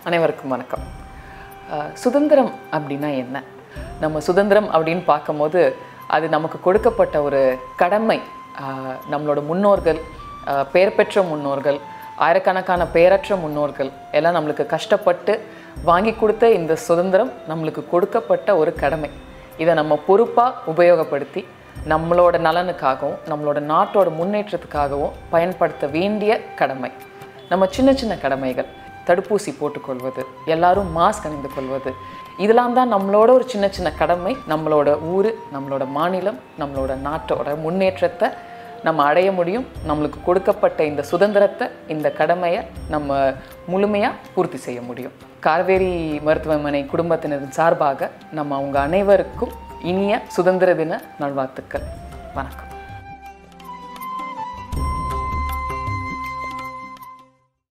அனைவருக்கும் வணக்கம் அஹ், சுதந்திரம் அப்படின்னா என்ன நம்ம சுதந்திரம் அப்படின்னு பார்க்கும்போது அது நமக்கு கொடுக்கப்பட்ட ஒரு கடமை அஹ், நம்மளோட முன்னோர்கள் அஹ், பெயர் பெற்ற முன்னோர்கள் ஆயிரக்கணக்கான பெயரற்ற முன்னோர்கள் எல்லாம் நம்மளுக்கு கஷ்டப்பட்டு வாங்கி கொடுத்த இந்த சுதந்திரம் நம்மளுக்கு கொடுக்கப்பட்ட ஒரு கடமை இதை நம்ம பொறுப்பாக உபயோகப்படுத்தி நம்மளோட நலனுக்காகவும் நம்மளோட நாட்டோட முன்னேற்றத்துக்காகவும் பயன்படுத்த வேண்டிய கடமை நம்ம சின்ன சின்ன கடமைகள் தடுப்பூசி போட்டுக்கொள்வது எல்லாரும் மாஸ்க் அணிந்து கொள்வது இதெல்லாம் தான் நம்மளோட ஒரு சின்ன சின்ன கடமை நம்மளோட ஊர் நம்மளோட மாநிலம் நம்மளோட நாட்டோட முன்னேற்றத்தை நம்ம அடைய முடியும் நம்மளுக்கு கொடுக்கப்பட்ட இந்த சுதந்திரத்தை இந்த கடமையை நம்ம முழுமையாக பூர்த்தி செய்ய முடியும் காவேரி மருத்துவமனை குடும்பத்தினரின் சார்பாக நம்ம அவங்க அனைவருக்கும் இனிய சுதந்திர தின நல்வாழ்த்துக்கள் வணக்கம்